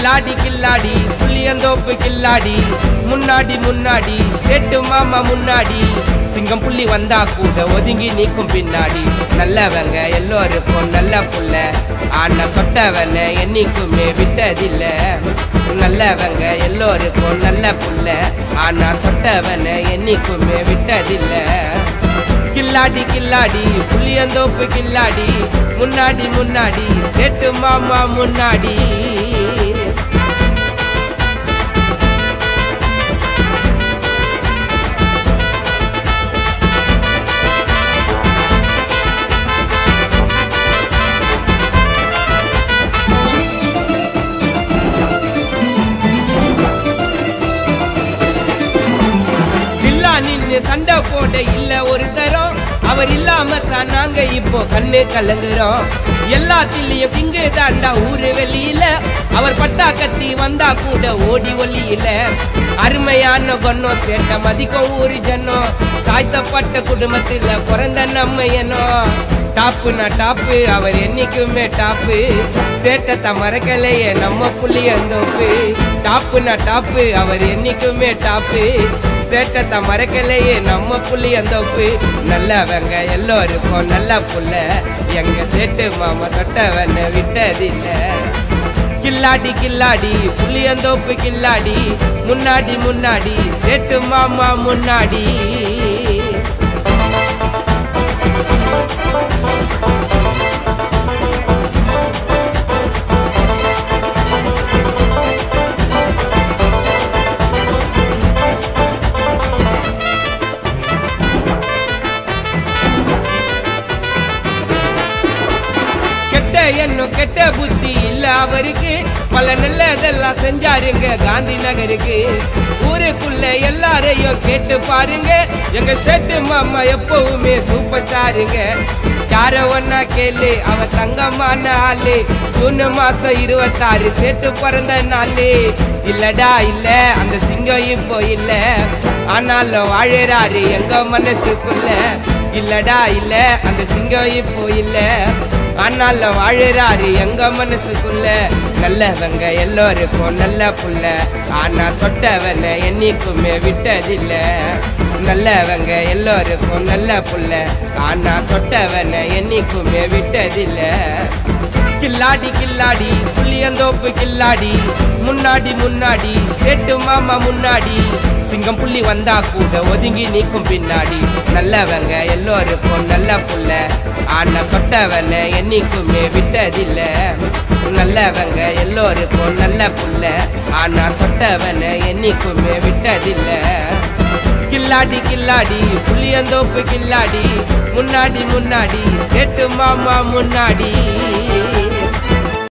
கில்லாடி கில்லாடி புள்ளியந்தோப்பு கில்லாடி முன்னாடி முன்னாடி சேட்டு மாமா முன்னாடி சிங்கம் புள்ளி வந்தா கூட ஒதுங்கி நீக்கும் பின்னாடி நல்லவங்க எல்லோருக்கும் நல்ல புள்ள ஆனா தொட்டவன என்னைக்குமே விட்டதில்ல நல்லவங்க எல்லோருக்கும் நல்ல புள்ள ஆனா தொட்டவன என்னைக்குமே விட்டதில்ல கில்லாடி கில்லாடி புளியந்தோப்பு கில்லாடி முன்னாடி முன்னாடி சேட்டு மாமா முன்னாடி தில்லா நின்னு சண்டை போட இல்ல ஒரு தரம் அவர் இல்லாம தான் நாங்க இப்போ கண்ணு கலங்குறோம் எல்லாத்திலையும் கிங்கு தாண்டா ஊரு வெளியில அவர் பட்டா கத்தி வந்தா கூட ஓடி ஒலியில அருமையான கொன்னம் சேட்ட மதிக்கும் ஊரு ஜனம் தாய்த்தப்பட்ட குடும்பத்துல பிறந்த நம்ம என்னோ டாப்புனா டாப்பு அவர் என்னைக்குமே டாப்பு சேட்டத்தை மறக்கலையே நம்ம புள்ளியந்தோப்பு டாப்புனா டாப்பு அவர் என்னைக்குமே டாப்பு சேட்டத்தை மறக்கலையே நம்ம புள்ளி அந்தோப்பு நல்லவங்க எல்லோருக்கும் நல்ல புள்ள எங்க சேட்டு மாமா தொட்டவன விட்டதில்ல கில்லாடி கில்லாடி புளியந்தோப்பு கில்லாடி முன்னாடி முன்னாடி சேட்டு மாமா முன்னாடி கெட்ட எண்ணம் கெட்ட புத்தி இல்ல அவருக்கு பல நல்லதெல்லாம் செஞ்சாருங்க காந்தி நகருக்கு ஊருக்குள்ள எல்லாரையும் கேட்டு பாருங்க எங்க செட்டு மாமா எப்பவுமே சூப்பர் ஸ்டாருங்க யார ஒன்னா கேளு அவ தங்கமான ஆளு மூணு மாசம் இருபத்தாறு செட்டு பிறந்த நாளு இல்லடா இல்ல அந்த சிங்கம் இப்போ இல்ல ஆனாலும் வாழறாரு எங்க மனசுக்குள்ள இல்லடா இல்ல அந்த சிங்கம் இப்போ இல்ல ஆனாலும் வாழுறாரு எங்க மனசுக்குள்ள நல்லவங்க எல்லோருக்கும் நல்ல புள்ள ஆனா தொட்டவன என்னைக்குமே விட்டதில்ல நல்லவங்க எல்லோருக்கும் நல்ல புள்ள ஆனா தொட்டவன என்னைக்குமே விட்டதில்ல கில்லாடி கில்லாடி புளியந்தோப்பு கில்லாடி முன்னாடி முன்னாடி சேட்டு மாமா முன்னாடி சிங்கம் புள்ளி வந்தா கூட ஒதுங்கி நீக்கும் பின்னாடி நல்லவங்க எல்லோருக்கும் நல்ல புள்ள ஆனா தொட்டவன என்னைக்குமே விட்டதில்ல நல்லவங்க எல்லோருக்கும் நல்ல புள்ள ஆனா தொட்டவன என்னைக்குமே விட்டதில்ல கில்லாடி கில்லாடி புளியந்தோப்பு கில்லாடி முன்னாடி முன்னாடி சேட்டு மாமா முன்னாடி